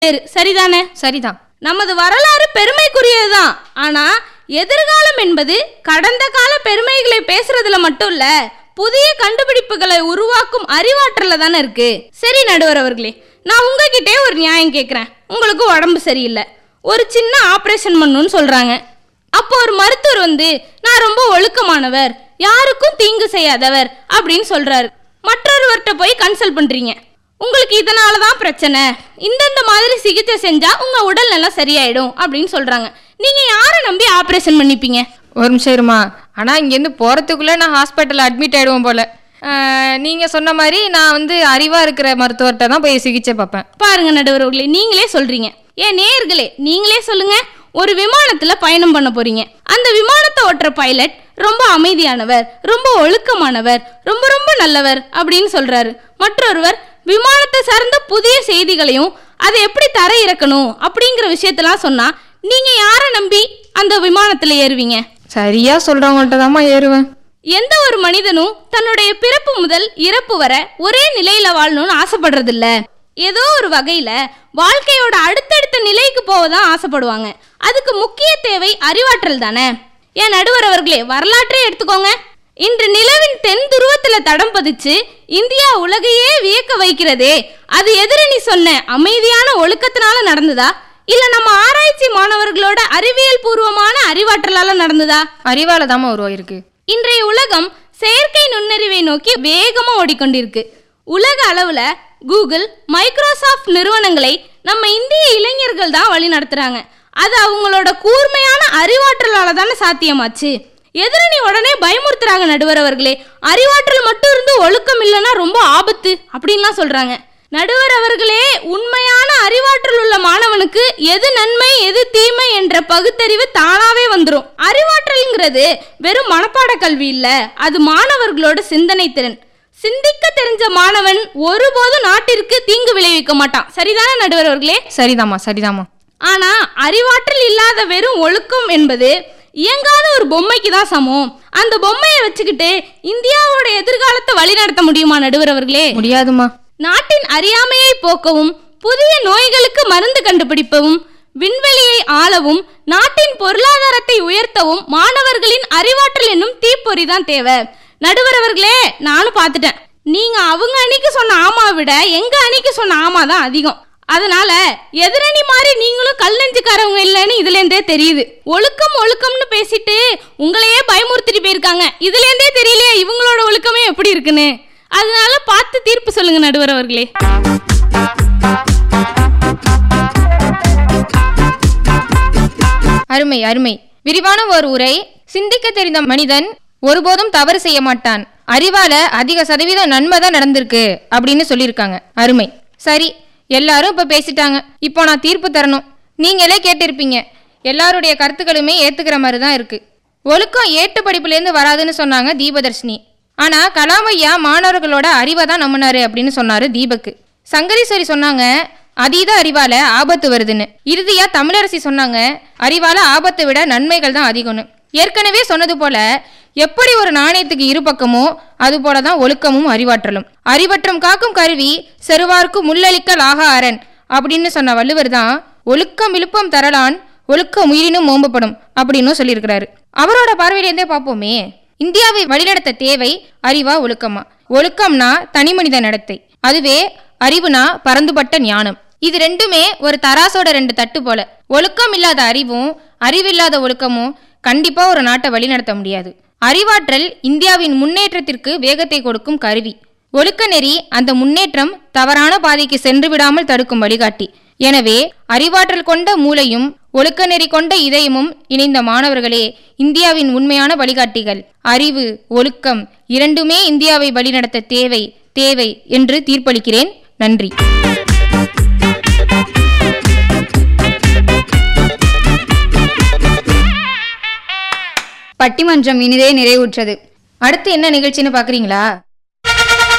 பேரு சரிதானே சரிதான் நமது வரலாறு பெருமைக்குரியதுதான் ஆனா எதிர்காலம் என்பது கடந்த கால பெருமைகளை பேசுறதுல மட்டும் இல்ல புதிய கண்டுபிடிப்புகளை உருவாக்கும் அறிவாற்றல தானே இருக்கு சரி நடுவர் அவர்களே நான் உங்ககிட்டே ஒரு நியாயம் கேட்குறேன் உங்களுக்கு உடம்பு சரியில்லை ஒரு சின்ன ஆப்ரேஷன் பண்ணணும்னு சொல்றாங்க அப்போ ஒரு மருத்துவர் வந்து நான் ரொம்ப ஒழுக்கமானவர் யாருக்கும் தீங்கு செய்யாதவர் அப்படின்னு சொல்றாரு மற்றொருவர்கிட்ட போய் கன்சல்ட் பண்றீங்க உங்களுக்கு இதனால தான் பிரச்சனை இந்தந்த மாதிரி சிகிச்சை செஞ்சா உங்க உடல் நல்லா சரியாயிடும் அப்படின்னு சொல்றாங்க நீங்க யாரை நம்பி ஆபரேஷன் பண்ணிப்பீங்க ஒரு நிமிஷம் இருமா ஆனால் இங்கேருந்து போகிறதுக்குள்ளே நான் ஹாஸ்பிட்டலில் அட்மிட் ஆகிடுவோம் போல் நீங்கள் சொன்ன மாதிரி நான் வந்து அறிவாக இருக்கிற மருத்துவர்கிட்ட தான் போய் சிகிச்சை பார்ப்பேன் பாருங்க நடுவர்களே நீங்களே சொல்றீங்க ஏன் நேயர்களே நீங்களே சொல்லுங்க ஒரு விமானத்துல பயணம் பண்ண போறீங்க அந்த விமானத்தை ஓட்டுற பைலட் ரொம்ப அமைதியானவர் ரொம்ப ஒழுக்கமானவர் ரொம்ப ரொம்ப நல்லவர் அப்படின்னு சொல்றாரு மற்றொருவர் விமானத்தை சார்ந்த புதிய செய்திகளையும் அதை எப்படி தர இறக்கணும் அப்படிங்கிற விஷயத்தெல்லாம் சொன்னா நீங்க யாரை நம்பி அந்த விமானத்துல ஏறுவீங்க சரியாக சொல்கிறவங்கள்ட்ட தாம்மா ஏறுவேன் எந்த ஒரு மனிதனும் தன்னுடைய பிறப்பு முதல் இறப்பு வரை ஒரே நிலையில வாழணும்னு ஆசைப்படுறதில்ல ஏதோ ஒரு வகையில வாழ்க்கையோட அடுத்தடுத்த நிலைக்கு போக தான் ஆசைப்படுவாங்க அதுக்கு முக்கிய தேவை அறிவாற்றல் தானே ஏன் நடுவர் அவர்களே வரலாற்றே எடுத்துக்கோங்க இன்று நிலவின் தென் துருவத்துல தடம் பதிச்சு இந்தியா உலகையே வியக்க வைக்கிறதே அது எதிரணி சொன்ன அமைதியான ஒழுக்கத்தினால நடந்ததா இல்ல நம்ம ஆராய்ச்சி மாணவர்களோட அறிவியல் பூர்வமான அறிவாற்றலால நடந்ததா அறிவால் தாம்மா உருவாயிருக்கு இன்றைய உலகம் செயற்கை நுண்ணறிவை நோக்கி வேகமா ஓடிக்கொண்டிருக்கு உலக அளவுல கூகுள் மைக்ரோசாஃப்ட் நிறுவனங்களை நம்ம இந்திய இளைஞர்கள் தான் வழி நடத்துறாங்க அது அவங்களோட கூர்மையான அறிவாற்றலால தானே சாத்தியமாச்சு எதிரணி உடனே பயமுறுத்துறாங்க நடுவர் அவர்களே அறிவாற்றல் மட்டும் இருந்து ஒழுக்கம் இல்லைன்னா ரொம்ப ஆபத்து அப்படின்லாம் சொல்றாங்க நடுவர் அவர்களே உண்மையான அறிவாற்றல் உள்ள மாணவனுக்கு எது நன்மை எது தீமை என்ற பகுத்தறிவு தானாவே வந்துடும் அறிவாற்றல்ங்கிறது வெறும் மனப்பாட கல்வி இல்ல அது மாணவர்களோட சிந்தனை திறன் சிந்திக்க தெரிஞ்ச மாணவன் ஒருபோதும் நாட்டிற்கு தீங்கு விளைவிக்க மாட்டான் சரிதானே நடுவர் அவர்களே சரிதாம்மா சரிதாம்மா ஆனா அறிவாற்றல் இல்லாத வெறும் ஒழுக்கம் என்பது இயங்காத ஒரு பொம்மைக்கு தான் சமம் அந்த பொம்மையை வச்சுக்கிட்டு இந்தியாவோட எதிர்காலத்தை வழிநடத்த முடியுமா நடுவர் அவர்களே முடியாதுமா நாட்டின் அறியாமையை போக்கவும் புதிய நோய்களுக்கு மருந்து கண்டுபிடிப்பவும் விண்வெளியை ஆளவும் நாட்டின் பொருளாதாரத்தை உயர்த்தவும் மாணவர்களின் அறிவாற்றல் என்னும் தீப்பொறி தான் தேவை நடுவர் அவர்களே நானும் பார்த்துட்டேன் நீங்க அவங்க அணிக்கு சொன்ன ஆமா விட எங்க அணிக்கு சொன்ன ஆமா தான் அதிகம் அதனால எதிரணி மாதிரி நீங்களும் கல் நெஞ்சுக்காரவங்க இல்லைன்னு இதுல இருந்தே தெரியுது ஒழுக்கம் ஒழுக்கம்னு பேசிட்டு உங்களையே பயமுறுத்திட்டு போயிருக்காங்க இதுல இருந்தே தெரியலையே இவங்களோட ஒழுக்கமே எப்படி இருக்குன்னு அதனால பார்த்து தீர்ப்பு சொல்லுங்க நடுவர் அவர்களே அருமை அருமை விரிவான ஒரு உரை சிந்திக்க தெரிந்த மனிதன் ஒருபோதும் தவறு செய்ய மாட்டான் அறிவால அதிக சதவீதம் நன்மை தான் நடந்திருக்கு அப்படின்னு சொல்லியிருக்காங்க அருமை சரி எல்லாரும் இப்ப பேசிட்டாங்க இப்போ நான் தீர்ப்பு தரணும் நீங்களே கேட்டிருப்பீங்க எல்லாருடைய கருத்துக்களுமே ஏத்துக்கிற மாதிரி தான் இருக்கு ஒழுக்கம் ஏட்டு படிப்புலேருந்து வராதுன்னு சொன்னாங்க தீபதர்ஷினி ஆனா கலாமையா மாணவர்களோட அறிவை தான் நம்பினாரு அப்படின்னு சொன்னாரு தீபக்கு சங்கரீஸ்வரி சொன்னாங்க அதீத அறிவால ஆபத்து வருதுன்னு இறுதியா தமிழரசி சொன்னாங்க அறிவால ஆபத்தை விட நன்மைகள் தான் அதிகம்னு ஏற்கனவே சொன்னது போல எப்படி ஒரு நாணயத்துக்கு இரு பக்கமோ அது போலதான் ஒழுக்கமும் அறிவாற்றலும் அறிவற்றம் காக்கும் கருவி செருவார்க்கு முள்ளளிக்கல் ஆகா அரண் அப்படின்னு சொன்ன வள்ளுவர் தான் ஒழுக்கம் விழுப்பம் தரலான் ஒழுக்கம் உயிரினும் ஓம்பப்படும் அப்படின்னு சொல்லியிருக்கிறாரு அவரோட பார்வையிலேருந்தே பார்ப்போமே இந்தியாவை வழிநடத்த தேவை அறிவா ஒழுக்கமா ஒழுக்கம்னா தனி மனித நடத்தை அதுவே அறிவுனா பரந்துபட்ட ஞானம் இது ரெண்டுமே ஒரு தராசோட ரெண்டு தட்டு போல ஒழுக்கம் இல்லாத அறிவும் அறிவில்லாத ஒழுக்கமும் கண்டிப்பா ஒரு நாட்டை வழிநடத்த முடியாது அறிவாற்றல் இந்தியாவின் முன்னேற்றத்திற்கு வேகத்தை கொடுக்கும் கருவி ஒழுக்க நெறி அந்த முன்னேற்றம் தவறான பாதைக்கு சென்று விடாமல் தடுக்கும் வழிகாட்டி எனவே அறிவாற்றல் கொண்ட மூளையும் ஒழுக்க நெறி கொண்ட இதயமும் இணைந்த மாணவர்களே இந்தியாவின் உண்மையான வழிகாட்டிகள் அறிவு ஒழுக்கம் இரண்டுமே இந்தியாவை வழிநடத்த தேவை தேவை என்று தீர்ப்பளிக்கிறேன் நன்றி பட்டிமன்றம் இனிதே நிறைவுற்றது அடுத்து என்ன நிகழ்ச்சின்னு பாக்குறீங்களா